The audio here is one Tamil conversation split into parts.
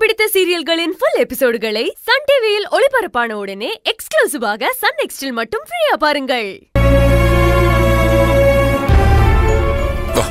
பிடித்த சீரியல்களின் ஃபுல் எபிசோடுகளை சன் டிவியில் ஒளிபரப்பான உடனே எக்ஸ்க்ளூசிவாக சன் நெக்ஸ்டில் மட்டும் ஃப்ரீயா பாருங்கள் வா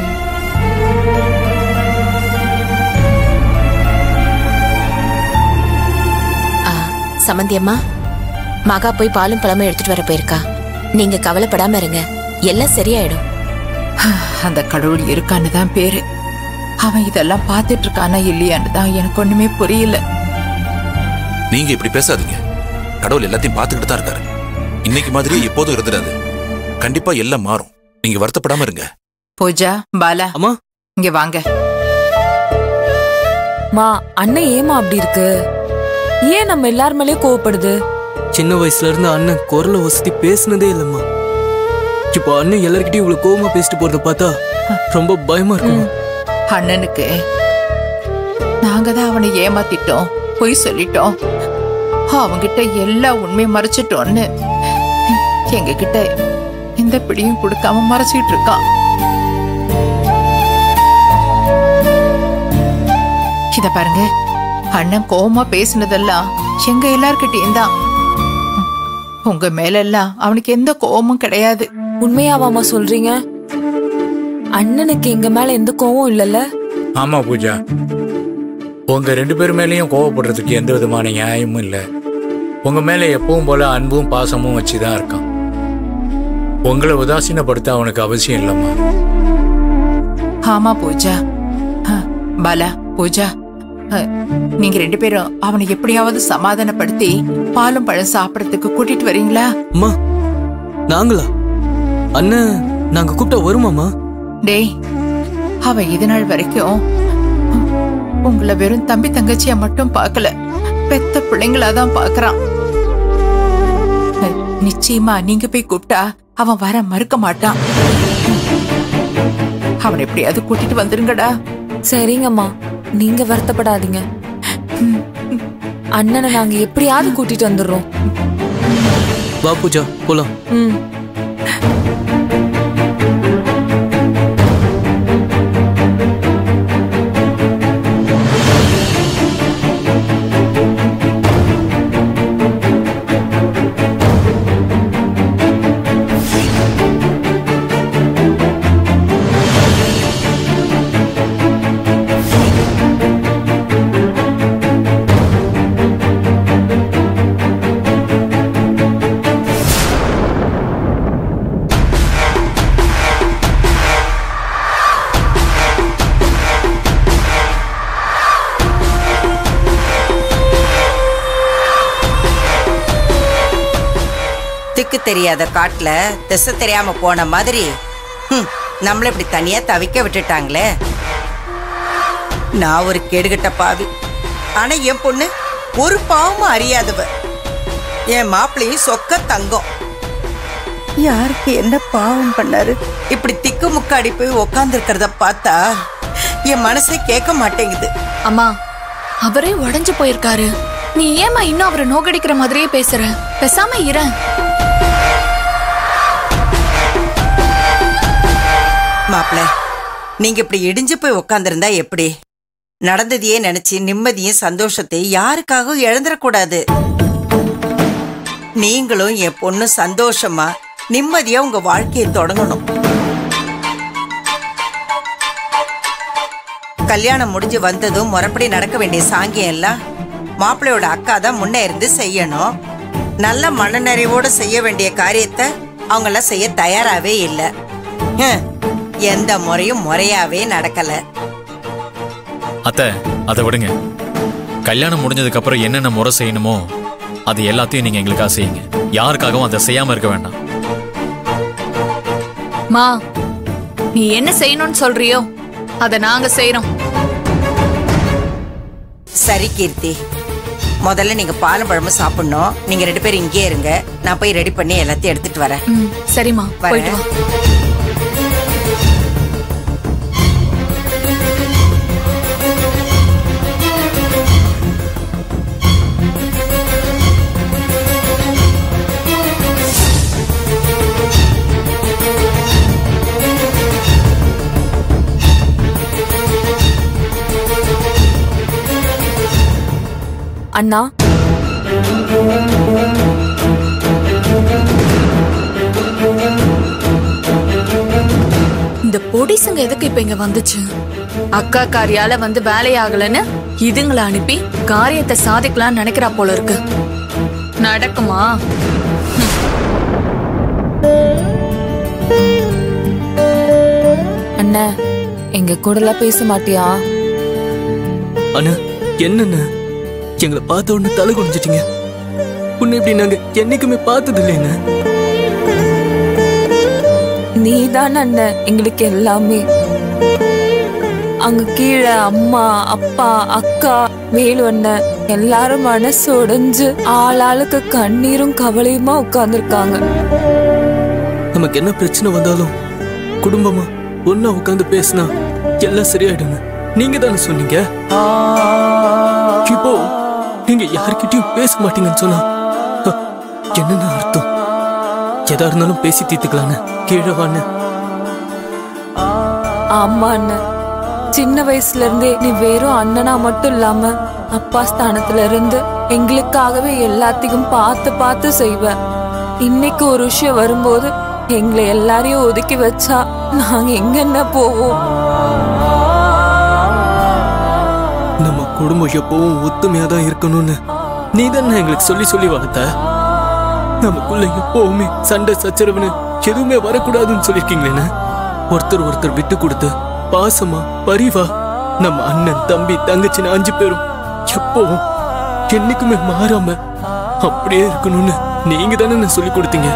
ஆ, சமந்தி அம்மா மகா போய் பாலும் பழமும் எடுத்துட்டு வர போயிருக்கா நீங்க கவலைப்படாம இருங்க எல்லாம் சரியாயிடும் அந்த கடவுள் இருக்கான்னு தான் பேரு அவன் இதெல்லாம் பார்த்துட்டு இருக்கானா இல்லையான்னு தான் எனக்கு ஒண்ணுமே புரியல நீங்க இப்படி பேசாதீங்க கடவுள் எல்லாத்தையும் பார்த்துக்கிட்டு தான் இருக்காரு இன்னைக்கு மாதிரி எப்போதும் இருந்துடாது கண்டிப்பா எல்லாம் மாறும் நீங்க வருத்தப்படாம இருங்க பூஜா பாலா அம்மா இங்க வாங்க மா அண்ணன் ஏமா அப்படி இருக்கு ஏன் நம்ம எல்லார் மேலயும் கோவப்படுது சின்ன வயசுல இருந்து அண்ணன் குரலை வசதி பேசுனதே இல்லம்மா இப்போ அண்ணன் எல்லார்கிட்டயும் இவ்வளவு கோவமா பேசிட்டு போறத பார்த்தா ரொம்ப பயமா இருக்குமா அண்ணனுக்கு நாங்க தான் அவனை ஏமாத்திட்டோம் பொய் சொல்லிட்டோம் அவன்கிட்ட எல்லா உண்மையும் மறைச்சிட்டோன்னு எங்க கிட்ட எந்த பிடியும் கொடுக்காம மறைச்சிட்டு இருக்கான் இத பாருங்க அண்ணன் கோவமா பேசினதெல்லாம் எங்க எல்லார்கிட்டயும் தான் உங்க மேல எல்லாம் அவனுக்கு எந்த கோவமும் கிடையாது உண்மையாவாமா சொல்றீங்க அண்ணனுக்கு எங்க மேல எந்த கோவம் இல்லல்ல ஆமா பூஜா உங்க ரெண்டு பேர் மேலேயும் கோவப்படுறதுக்கு எந்த விதமான நியாயமும் இல்லை உங்க மேல எப்பவும் போல அன்பும் பாசமும் வச்சுதான் இருக்கான் உங்களை உதாசீனப்படுத்த அவனுக்கு அவசியம் இல்லம்மா ஆமா பூஜா அ, பாலா பூஜா அ, நீங்க ரெண்டு பேரும் அவனை எப்படியாவது சமாதானப்படுத்தி பாலும் பழம் சாப்பிடறதுக்கு கூட்டிட்டு வரீங்களா அம்மா நாங்களா அண்ணன் நாங்க கூப்பிட்டா வருமாமா டேய் அவன் இது நாள் வரைக்கும் உங்களை வெறும் தம்பி தங்கச்சியா மட்டும் பார்க்கல பெத்த பிள்ளைங்களா தான் பாக்குறான் அ, நிச்சயமா நீங்க போய் கூப்பிட்டா அவன் வர மறுக்க மாட்டான் அவனை எப்படியாவது கூட்டிட்டு வந்துருங்கடா சரிங்கம்மா நீங்க வருத்தப்படாதீங்க அண்ணனை நாங்க எப்படியாவது கூட்டிட்டு வந்துடுறோம் வா பூஜா போலாம் ம் திக்கு தெரியாத காட்டுல திசை தெரியாம போன மாதிரி ஹம், நம்மள இப்படி தனியா தவிக்க விட்டுட்டாங்களே நான் ஒரு கேடுகட்ட பாவி ஆனா என் பொண்ணு ஒரு பாவமும் அறியாதவ என் மாப்பிள்ளையும் சொக்க தங்கம் யாருக்கு என்ன பாவம் பண்ணாரு இப்படி திக்கு முக்காடி போய் உக்காந்துருக்கிறத பார்த்தா என் மனசே கேட்க மாட்டேங்குது அம்மா அவரே உடைஞ்சு போயிருக்காரு நீ ஏமா இன்னும் அவரை நோக்கடிக்கிற மாதிரியே பேசுற பேசாம இரு மாப்பிள்ள நீங்க இப்படி இடிஞ்சு போய் உக்காந்துருந்தா எப்படி நடந்ததையே நினைச்சு நிம்மதியும் சந்தோஷத்தையும் யாருக்காகவும் இழந்துடக்கூடாது நீங்களும் என் பொண்ணு சந்தோஷமா நிம்மதியா உங்க வாழ்க்கையை தொடங்கணும் கல்யாணம் முடிஞ்சு வந்ததும் முறைப்படி நடக்க வேண்டிய சாங்கியம் எல்லாம் மாப்பிள்ளையோட அக்கா தான் முன்னே இருந்து செய்யணும் நல்ல மனநிறைவோட செய்ய வேண்டிய காரியத்தை அவங்கெல்லாம் செய்ய தயாராகவே இல்லை ஹம், எந்த முறையும் முறையாவே நடக்கல அத்தை அதை விடுங்க கல்யாணம் முடிஞ்சதுக்கு அப்புறம் என்னென்ன முறை செய்யணுமோ அது எல்லாத்தையும் நீங்க எங்களுக்காக செய்யுங்க யாருக்காகவும் அதை செய்யாம இருக்க வேண்டாம் மா நீ என்ன செய்யணும்னு சொல்றியோ அத நாங்க செய்யறோம் சரி கீர்த்தி முதல்ல நீங்க பாலும் பழமும் சாப்பிடணும் நீங்க ரெண்டு பேரும் இங்கே இருங்க நான் போய் ரெடி பண்ணி எல்லாத்தையும் எடுத்துட்டு வரேன் ம் சரிம்மா போயிட்டு வரேன். வா ஆ அண்ணா இந்த பொடிசுங்க எதுக்கு இப்ப இங்க வந்துச்சு அக்கா காரியால வந்து வேலையாகலன்னு இதுங்களை அனுப்பி காரியத்தை சாதிக்கலாம்னு நினைக்கிறா போல இருக்கு நடக்குமா அண்ணா எங்க கூடலாம் பேச மாட்டியா அண்ணா என்னண்ணா எங்களை பார்த்த உடனே தலை குனிஞ்சிட்டீங்க உன்னை இப்படி நாங்க என்னைக்குமே பார்த்தது இல்லைண்ணா நீதான் அண்ணன் எங்களுக்கு எல்லாமே அங்க கீழே அம்மா அப்பா அக்கா வேலு அண்ணன் எல்லாரும் மனசு உடைஞ்சு ஆளாளுக்கு கண்ணீரும் கவலையுமா உட்கார்ந்துருக்காங்க நமக்கு என்ன பிரச்சனை வந்தாலும் குடும்பமா ஒன்னா உட்காந்து பேசினா எல்லாம் சரியாயிடுங்க நீங்க தானே சொன்னீங்க இப்போ நீங்க யார்கிட்டயும் பேச மாட்டீங்கன்னு சொன்னா ஹ, என்னன்னு அர்த்தம் எதா இருந்தாலும் பேசி தீர்த்துக்கலான்னு கீழே வான்னு ஆமா அண்ணன் சின்ன வயசுல இருந்தே நீ வெறும் அண்ணனா மட்டும் இல்லாம அப்பா ஸ்தானத்துல இருந்து எங்களுக்காகவே எல்லாத்தையும் பார்த்து பார்த்து செய்வ இன்னைக்கு ஒரு விஷயம் வரும்போது எங்களை எல்லாரையும் ஒதுக்கி வச்சா நாங்க எங்கென்ன போவோம் நம்ம குடும்பம் எப்பவும் ஒத்துமையா தான் இருக்கணும்னு நீ தானே எங்களுக்கு சொல்லி சொல்லி வளர்த்த நமக்குள்ள எப்பவுமே சண்டை சச்சரவுன்னு எதுவுமே வரக்கூடாதுன்னு சொல்லிருக்கீங்களேன்னு ஒருத்தர் ஒருத்தர் விட்டு கொடுத்து பாசமா பரிவா நம்ம அண்ணன் தம்பி தங்கச்சின்னு அஞ்சு பேரும் எப்பவும் என்னைக்குமே மாறாம அப்படியே இருக்கணும்னு நீங்க தானே சொல்லி கொடுத்தீங்க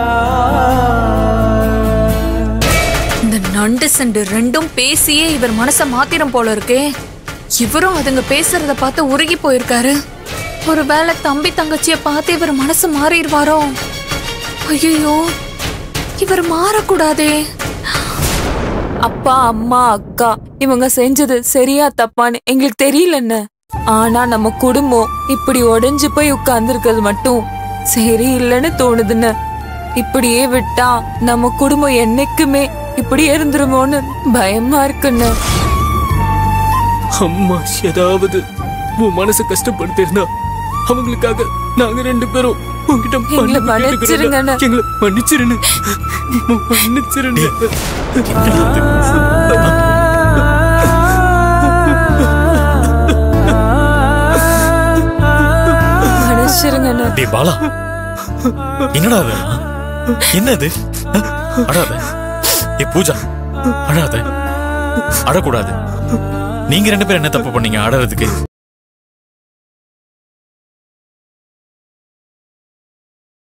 இந்த நண்டு சண்டு ரெண்டும் பேசியே இவர் மனச மாத்திரம் போல இருக்கே இவரும் அதுங்க பேசுறத பார்த்து உருகி போயிருக்காரு ஒருவேளை தம்பி தங்கச்சிய பார்த்து இவர் மனசு மாறிடுவாரோ ஐயோ இவர் மாறக்கூடாதே அப்பா அம்மா அக்கா இவங்க செஞ்சது சரியா தப்பான்னு எங்களுக்கு தெரியலன்னு ஆனா நம்ம குடும்பம் இப்படி உடைஞ்சு போய் உட்கார்ந்துருக்கிறது மட்டும் சரி இல்லைன்னு தோணுதுன்னு இப்படியே விட்டா நம்ம குடும்பம் என்னைக்குமே இப்படியே இருந்துருமோன்னு பயமா இருக்குன்னு அம்மா ஏதாவது உன் மனசை கஷ்டப்படுத்திருந்தா அவங்களுக்காக நாங்க ரெண்டு பேரும் உங்ககிட்ட எங்களை மன்னிப்பு கேட்டுக்கிறோம். மன்னிச்சிருங்கண்ணே. எங்களை மன்னிச்சிருன்னு மன்னிச்சிருன்னு மன்னிச்சிருங்கண்ணே டேய் பாலா என்னடா அது என்னது அழாத ஏ பூஜா அழாத அழக்கூடாது நீங்க ரெண்டு பேரும் என்ன தப்பு பண்ணீங்க அழறதுக்கு